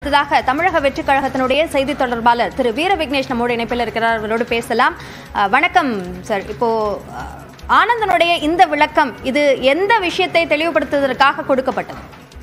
அடுத்ததாக தமிழக வெற்றி கழகத்தினுடைய செய்தி தொடர்பாளர் திரு வீர விக்னேஷ் நம்மோடு இணைப்பில் இருக்கிறார் அவரோடு பேசலாம் அஹ், வணக்கம் சார் இப்போ அஹ், ஆனந்தனுடைய இந்த விளக்கம் இது எந்த விஷயத்தை தெளிவுபடுத்துவதற்காக கொடுக்கப்பட்டது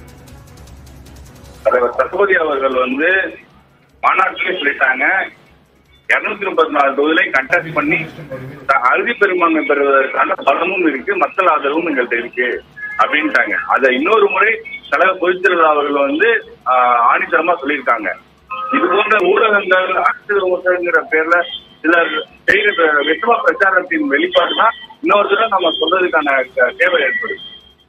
தலைவர் தற்போதி அவர்கள் வந்து மாநாட்டிலே சொல்லிட்டாங்க இருநூத்தி முப்பத்தி நாலு தொகுதிகளை கண்டக்ட் பண்ணி த- அறுதி பெரும்பான்மை பெறுவதற்கான பலமும் இருக்கு மக்கள் ஆதரவும் எங்கள்கிட்ட இருக்கு அப்படின்ட்டாங்க அதை இன்னொரு முறை தலைவர் பொதுச்செயலாளர் அவர்கள் வந்து ஆஹ், ஆணித்தரமா சொல்லியிருக்காங்க இது போன்ற ஊடகங்கள் அரசியல் விமர்சனங்கிற பேர்ல சிலர் செய்கிற வெற்றுவா பிரச்சாரத்தின் வெளிப்பாடு தான் இன்னொரு தடவை நம்ம சொல்றதுக்கான க- தேவை ஏற்படுது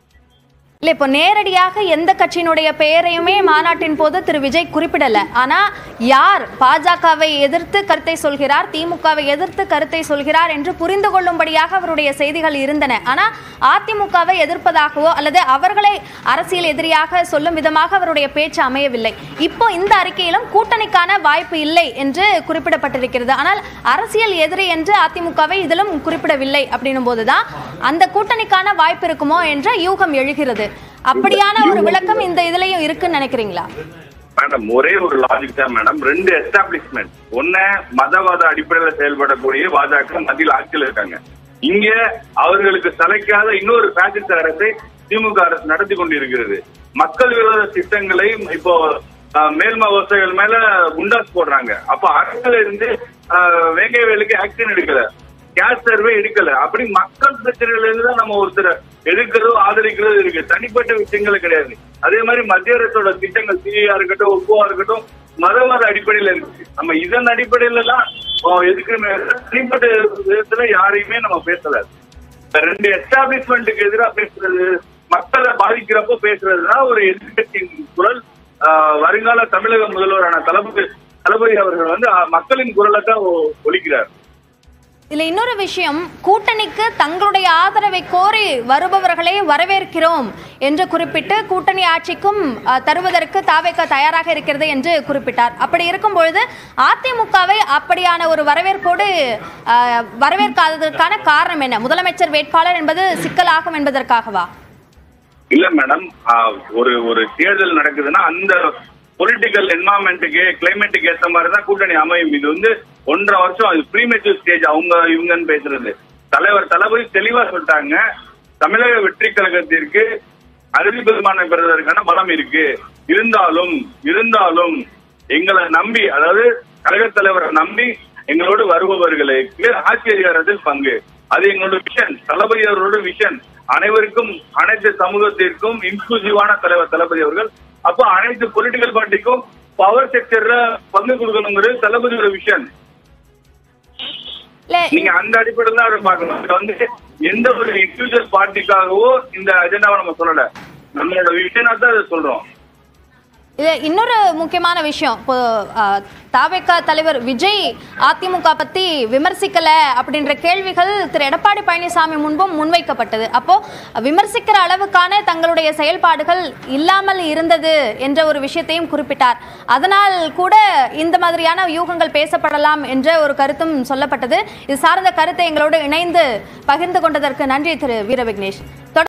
இல்ல இப்போ நேரடியாக எந்த கட்சியினுடைய பெயரையுமே மாநாட்டின் போது திரு விஜய் குறிப்பிடல ஆனா யார் பாஜகவை எதிர்த்து கருத்தை சொல்கிறார் திமுகவை எதிர்த்து கருத்தை சொல்கிறார் என்று புரிந்து கொள்ளும்படியாக அவருடைய செய்திகள் இருந்தன ஆனா அதிமுகவை எதிர்ப்பதாகவோ அல்லது அவர்களை அரசியல் எதிரியாக சொல்லும் விதமாக அவருடைய பேச்சு அமையவில்லை இப்போ இந்த அறிக்கையிலும் கூட்டணிக்கான வாய்ப்பு இல்லை என்று குறிப்பிடப்பட்டிருக்கிறது ஆனால் அரசியல் எதிரி என்று அதிமுகவை இதிலும் குறிப்பிடவில்லை அப்படின்னும் போதுதான் அந்த கூட்டணிக்கான வாய்ப்பு இருக்குமோ என்ற யூகம் எழுகிறது அப்படியான ஒரு விளக்கம் இந்த இதுலயும் இருக்குன்னு நினைக்கிறீங்களா மேடம் ஒரே ஒரு லாஜிக் தான் மேடம் ரெண்டு எஸ்டாப்ளிஷ்மெண்ட் ஒண்ணு மதவாத அடிப்படையில செயல்படக்கூடிய பாஜக மத்தியில் ஆட்சியில் இருக்காங்க இங்க அவர்களுக்கு சளைக்காத இன்னொரு பாசிஸ்ட் அரசை திமுக அரசு நடத்தி கொண்டிருக்கிறது மக்கள் விரோத திட்டங்களை இப்போ ஆஹ், மேல்மா விவசாயிகள் மேல குண்டாஸ் போடுறாங்க அப்ப அரசுல இருந்து ஆஹ், வேங்கைவேலுக்கு ஆக்ஷன் எடுக்கல கேஸ் சர்வே எடுக்கல அப்படி மக்கள் பிரச்சனைகள் இருந்து தான் நம்ம ஒருத்தரை எதிர்க்கிறதோ ஆதரிக்கிறதோ இருக்கு தனிப்பட்ட விஷயங்கள் கிடையாது அதே மாதிரி மத்திய அரசோட திட்டங்கள் சிஐயா இருக்கட்டும் ஒப்புவா இருக்கட்டும் மதவாத அடிப்படையில இருக்கு நம்ம இதன் அடிப்படையில எல்லாம் எதுக்குமே தனிப்பட்ட விதத்துல யாரையுமே நம்ம பேசல இந்த ரெண்டு எஸ்டாப்ளிஷ்மெண்ட்டுக்கு எதிராக பேசுறது மக்களை பாதிக்கிறப்போ பேசுறதுதான் ஒரு எதிர்கட்சியின் குரல் ஆஹ், வருங்கால தமிழக முதல்வரான தளபதி தளபதி அவர்கள் வந்து ஆஹ், மக்களின் குரலை தான் ஒ- ஒலிக்கிறார் இதுல இன்னொரு விஷயம் கூட்டணிக்கு தங்களுடைய ஆதரவை கோரி வருபவர்களை வரவேற்கிறோம் என்று குறிப்பிட்டு கூட்டணி ஆட்சிக்கும் அஹ், தருவதற்கு தாவேக தயாராக இருக்கிறது என்று குறிப்பிட்டார் அப்படி இருக்கும் பொழுது அதிமுகவை அப்படியான ஒரு வரவேற்போடு அஹ், வரவேற்காததற்கான காரணம் என்ன முதலமைச்சர் வேட்பாளர் என்பது சிக்கலாகும் என்பதற்காகவா இல்ல மேடம் ஆஹ், ஒரு ஒரு தேர்தல் நடக்குதுன்னா அந்த பொலிட்டிக்கல் என்வாரன்மெண்ட்டுக்கு கிளைமேட்டுக்கு ஏத்த மாதிரி தான் கூட்டணி அமையும் இது வந்து ஒன்றரை வருஷம் அது ப்ரீமெச்சூர் ஸ்டேஜ் அவங்க இவங்கன்னு பேசுறது தலைவர் தளபதி தெளிவா சொல்லிட்டாங்க தமிழக வெற்றி கழகத்திற்கு அறுதி பெரும்பான்மை பெறுவதற்கான பலம் இருக்கு இருந்தாலும் இருந்தாலும் எங்களை நம்பி அதாவது கழகத் தலைவரை நம்பி எங்களோடு வருபவர்களுக்கு ஆட்சி அதிகாரத்தில் பங்கு அது எங்களோட விஷன் தளபதி அவர்களோட விஷன் அனைவருக்கும் அனைத்து சமூகத்திற்கும் இன்க்ளூசிவான தலைவர் தளபதி அவர்கள் அப்போ அனைத்து பொலிட்டிக்கல் பார்ட்டிக்கும் பவர் செக்டர்ல பங்கு கொடுக்கணுங்கிறது தளபதியோட விஷன் இல்ல நீங்க அந்த அடிப்படையில் தான் அதை பார்க்கணும் இது வந்து எந்த ஒரு இண்டிவிஜுவல் பார்ட்டிக்காகவோ இந்த அஜெண்டாவை நம்ம சொல்லல நம்மளோட விஷயனா தான் இதை சொல்றோம் இது இன்னொரு முக்கியமான விஷயம் இப்போ அஹ், தாவேகா தலைவர் விஜய் அதிமுக பத்தி விமர்சிக்கல அப்படின்ற கேள்விகள் திரு எடப்பாடி பழனிசாமி முன்பும் முன்வைக்கப்பட்டது அப்போ விமர்சிக்கிற அளவுக்கான தங்களுடைய செயல்பாடுகள் இல்லாமல் இருந்தது என்ற ஒரு விஷயத்தையும் குறிப்பிட்டார் அதனால் கூட இந்த மாதிரியான யூகங்கள் பேசப்படலாம் என்ற ஒரு கருத்தும் சொல்லப்பட்டது இது சார்ந்த கருத்தை எங்களோடு இணைந்து பகிர்ந்து கொண்டதற்கு நன்றி திரு வீர விக்னேஷ்